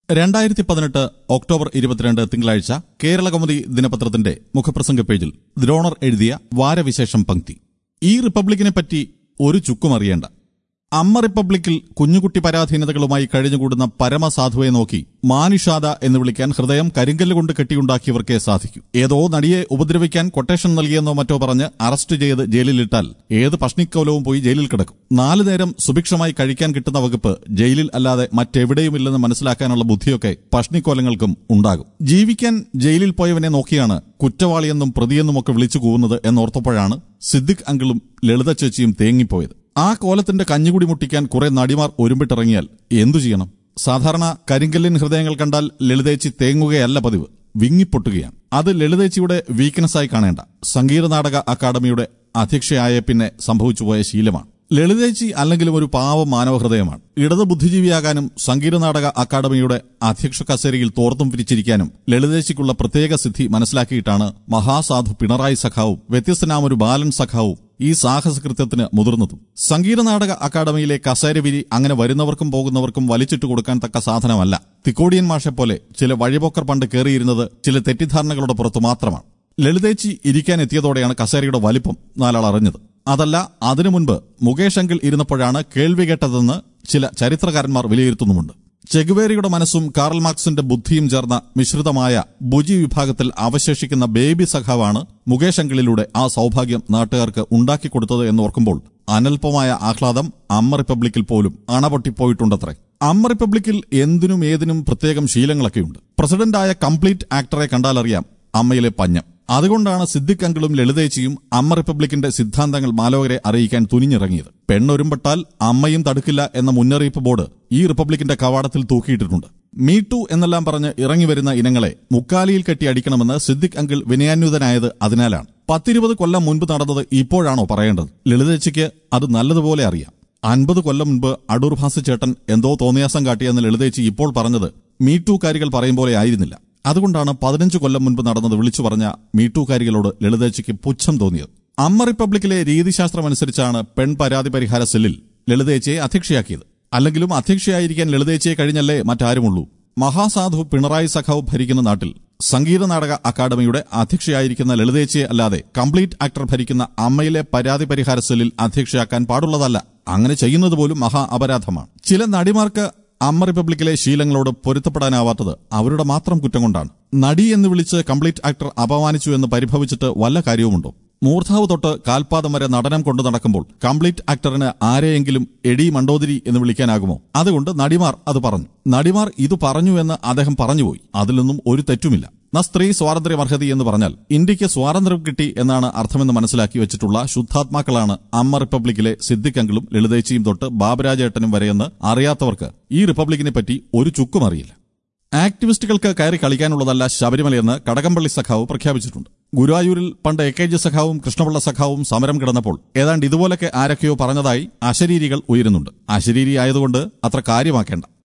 രണ്ടായിരത്തി പതിനെട്ട് ഒക്ടോബർ ഇരുപത്തിരണ്ട് തിങ്കളാഴ്ച കേരള കൗമുദി ദിനപത്രത്തിന്റെ മുഖപ്രസംഗ പേജിൽ ദ്രോണർ എഴുതിയ വാരവിശേഷം പങ്ക്തി ഈ റിപ്പബ്ലിക്കിനെ പറ്റി ഒരു ചുക്കും അറിയേണ്ട അമ്മ റിപ്പബ്ലിക്കിൽ കുഞ്ഞുകുട്ടി പരാധീനതകളുമായി കഴിഞ്ഞുകൂടുന്ന പരമസാധുവെ നോക്കി മാനുഷാദ എന്ന് വിളിക്കാൻ ഹൃദയം കരിങ്കല്ല് കൊണ്ട് കെട്ടിയുണ്ടാക്കിയവർക്കേ സാധിക്കൂ ഏതോ നടിയെ ഉപദ്രവിക്കാൻ കൊട്ടേഷൻ നൽകിയെന്നോ മറ്റോ പറഞ്ഞ് അറസ്റ്റ് ചെയ്ത് ജയിലിലിട്ടാൽ ഏത് പഷ്ണിക്കൗലവും പോയി ജയിലിൽ കിടക്കും നാലു നേരം സുഭിക്ഷമായി കഴിക്കാൻ കിട്ടുന്ന വകുപ്പ് ജയിലിൽ അല്ലാതെ മറ്റെവിടെയുമില്ലെന്ന് മനസ്സിലാക്കാനുള്ള ബുദ്ധിയൊക്കെ പഷ്ണിക്കോലങ്ങൾക്കും ഉണ്ടാകും ജീവിക്കാൻ ജയിലിൽ പോയവനെ നോക്കിയാണ് കുറ്റവാളിയെന്നും പ്രതിയെന്നുമൊക്കെ വിളിച്ചു കൂവുന്നത് എന്നോർത്തപ്പോഴാണ് സിദ്ദിഖ് അങ്കിളും ലളിത ചേച്ചിയും തേങ്ങിപ്പോയത് ആ കോലത്തിന്റെ കഞ്ഞുകുടി മുട്ടിക്കാൻ കുറെ നടിമാർ ഒരുമ്പിട്ടിറങ്ങിയാൽ എന്തു ചെയ്യണം സാധാരണ കരിങ്കല്ലിൻ ഹൃദയങ്ങൾ കണ്ടാൽ ലളിതേച്ചി തേങ്ങുകയല്ല പതിവ് വിങ്ങിപ്പൊട്ടുകയാണ് അത് ലളിതേച്ചിയുടെ വീക്ക്നെസ്സായി കാണേണ്ട സംഗീത നാടക അക്കാദമിയുടെ അധ്യക്ഷയായ പിന്നെ സംഭവിച്ചുപോയ ശീലമാണ് ലളിതേച്ചി അല്ലെങ്കിലും ഒരു പാവ മാനവഹൃദയമാണ് ഇടത് ബുദ്ധിജീവിയാകാനും സംഗീത നാടക അക്കാദമിയുടെ അധ്യക്ഷ കസേരയിൽ തോർത്തും പിരിച്ചിരിക്കാനും ലളിതേച്ചിക്കുള്ള പ്രത്യേക സിദ്ധി മനസ്സിലാക്കിയിട്ടാണ് മഹാസാധു പിണറായി സഖാവും വ്യത്യസ്തനാമൊരു ബാലൻ സഖാവും ഈ സാഹസകൃത്യത്തിന് മുതിർന്നതും സംഗീത നാടക അക്കാദമിയിലെ കസേര വിരി അങ്ങനെ വരുന്നവർക്കും പോകുന്നവർക്കും വലിച്ചിട്ട് കൊടുക്കാൻ തക്ക സാധനമല്ല തിക്കോടിയൻ മാഷെ പോലെ ചില വഴിപോക്കർ പണ്ട് കയറിയിരുന്നത് ചില തെറ്റിദ്ധാരണകളുടെ പുറത്തു മാത്രമാണ് ലളിതേച്ചി ഇരിക്കാൻ എത്തിയതോടെയാണ് കസേരയുടെ വലിപ്പം നാലാൾ അറിഞ്ഞത് അതല്ല അതിനു മുൻപ് മുകേഷ് അങ്കിൾ ഇരുന്നപ്പോഴാണ് കേൾവി കേട്ടതെന്ന് ചില ചരിത്രകാരന്മാർ വിലയിരുത്തുന്നുമുണ്ട് ചെഗുവേരയുടെ മനസ്സും കാറൽ മാർക്സിന്റെ ബുദ്ധിയും ചേർന്ന മിശ്രിതമായ ബുജി വിഭാഗത്തിൽ അവശേഷിക്കുന്ന ബേബി സഖാവാണ് മുകേഷ് അങ്കിളിലൂടെ ആ സൗഭാഗ്യം നാട്ടുകാർക്ക് ഉണ്ടാക്കിക്കൊടുത്തത് എന്നോർക്കുമ്പോൾ അനൽപമായ ആഹ്ലാദം അമ്മ റിപ്പബ്ലിക്കിൽ പോലും അണപൊട്ടിപ്പോയിട്ടുണ്ടത്രേ അമ്മ റിപ്പബ്ലിക്കിൽ എന്തിനും ഏതിനും പ്രത്യേകം ശീലങ്ങളൊക്കെയുണ്ട് പ്രസിഡന്റായ കംപ്ലീറ്റ് ആക്ടറെ കണ്ടാലറിയാം അമ്മയിലെ പഞ്ഞം അതുകൊണ്ടാണ് സിദ്ദിഖ് അങ്കിളും ലളിതേച്ചിയും അമ്മ റിപ്പബ്ലിക്കിന്റെ സിദ്ധാന്തങ്ങൾ മാലോകരെ അറിയിക്കാൻ തുനിഞ്ഞിറങ്ങിയത് പെണ്ണൊരുമ്പെട്ടാൽ അമ്മയും തടുക്കില്ല എന്ന മുന്നറിയിപ്പ് ബോർഡ് ഈ റിപ്പബ്ലിക്കിന്റെ കവാടത്തിൽ തൂക്കിയിട്ടിട്ടുണ്ട് മീ ടു എന്നെല്ലാം പറഞ്ഞ് ഇറങ്ങി വരുന്ന ഇനങ്ങളെ മുക്കാലിയിൽ കെട്ടി അടിക്കണമെന്ന് സിദ്ദിഖ് അങ്കിൾ വിനയാന്വിതനായത് അതിനാലാണ് പത്തിരുപത് കൊല്ലം മുൻപ് നടന്നത് ഇപ്പോഴാണോ പറയേണ്ടത് ലളിതേച്ചിക്ക് അത് നല്ലതുപോലെ അറിയാം അൻപത് കൊല്ലം മുൻപ് അടൂർ ഭാസി ചേട്ടൻ എന്തോ തോന്നിയാസം കാട്ടിയെന്ന് ലളിതേച്ചി ഇപ്പോൾ പറഞ്ഞത് മീ ടു കാരികൾ പറയും പോലെ ആയിരുന്നില്ല അതുകൊണ്ടാണ് പതിനഞ്ച് കൊല്ലം മുൻപ് നടന്നത് വിളിച്ചു പറഞ്ഞ മീട്ടൂക്കാരികളോട് ലളിതേച്ചിക്ക് പുച്ഛം തോന്നിയത് അമ്മ റിപ്പബ്ലിക്കിലെ രീതിശാസ്ത്രമനുസരിച്ചാണ് പെൺ പരാതി പരിഹാര സെല്ലിൽ ലളിതേച്ചിയെ അധ്യക്ഷയാക്കിയത് അല്ലെങ്കിലും അധ്യക്ഷയായിരിക്കാൻ ലളിതേച്ചിയെ കഴിഞ്ഞല്ലേ മറ്റാരുമുള്ളൂ മഹാസാധു പിണറായി സഖാവ് ഭരിക്കുന്ന നാട്ടിൽ സംഗീത നാടക അക്കാദമിയുടെ അധ്യക്ഷയായിരിക്കുന്ന ലളിതേച്ചിയെ അല്ലാതെ കംപ്ലീറ്റ് ആക്ടർ ഭരിക്കുന്ന അമ്മയിലെ പരാതി പരിഹാര സെല്ലിൽ അധ്യക്ഷയാക്കാൻ പാടുള്ളതല്ല അങ്ങനെ ചെയ്യുന്നത് പോലും മഹാ അപരാധമാണ് ചില നടിമാർക്ക് അമ്മ റിപ്പബ്ലിക്കിലെ ശീലങ്ങളോട് പൊരുത്തപ്പെടാനാവാത്തത് അവരുടെ മാത്രം കുറ്റം കൊണ്ടാണ് നടി എന്ന് വിളിച്ച് കംപ്ലീറ്റ് ആക്ടർ അപമാനിച്ചു എന്ന് പരിഭവിച്ചിട്ട് വല്ല കാര്യവുമുണ്ടോ മൂർധാവ് തൊട്ട് കാൽപാദം വരെ നടനം കൊണ്ടു നടക്കുമ്പോൾ കംപ്ലീറ്റ് ആക്ടറിന് ആരെയെങ്കിലും എടി മണ്ടോതിരി എന്ന് വിളിക്കാനാകുമോ അതുകൊണ്ട് നടിമാർ അത് പറഞ്ഞു നടിമാർ ഇത് പറഞ്ഞു എന്ന് അദ്ദേഹം പറഞ്ഞുപോയി അതിലൊന്നും ഒരു തെറ്റുമില്ല ന സ്ത്രീ സ്വാതന്ത്ര്യം അർഹതി എന്ന് പറഞ്ഞാൽ ഇന്ത്യക്ക് സ്വാതന്ത്ര്യം കിട്ടി എന്നാണ് അർത്ഥമെന്ന് മനസ്സിലാക്കി വെച്ചിട്ടുള്ള ശുദ്ധാത്മാക്കളാണ് അമ്മ റിപ്പബ്ലിക്കിലെ സിദ്ദിഖ് അങ്കിളും ലളിതേച്ചിയും തൊട്ട് ബാബുരാജേട്ടനും വരെയെന്ന് അറിയാത്തവർക്ക് ഈ റിപ്പബ്ലിക്കിനെ പറ്റി ഒരു ചുക്കും അറിയില്ല ആക്ടിവിസ്റ്റുകൾക്ക് കയറി കളിക്കാനുള്ളതല്ല ശബരിമലയെന്ന് കടകംപള്ളി സഖാവ് പ്രഖ്യാപിച്ചിട്ടുണ്ട് ഗുരുവായൂരിൽ പണ്ട് എ കെ ജി സഖാവും കൃഷ്ണപിള്ള സഖാവും സമരം കിടന്നപ്പോൾ ഏതാണ്ട് ഇതുപോലൊക്കെ ആരൊക്കെയോ പറഞ്ഞതായി അശരീരികൾ ഉയരുന്നുണ്ട് അശരീരി ആയതുകൊണ്ട് അത്ര കാര്യമാക്കേണ്ട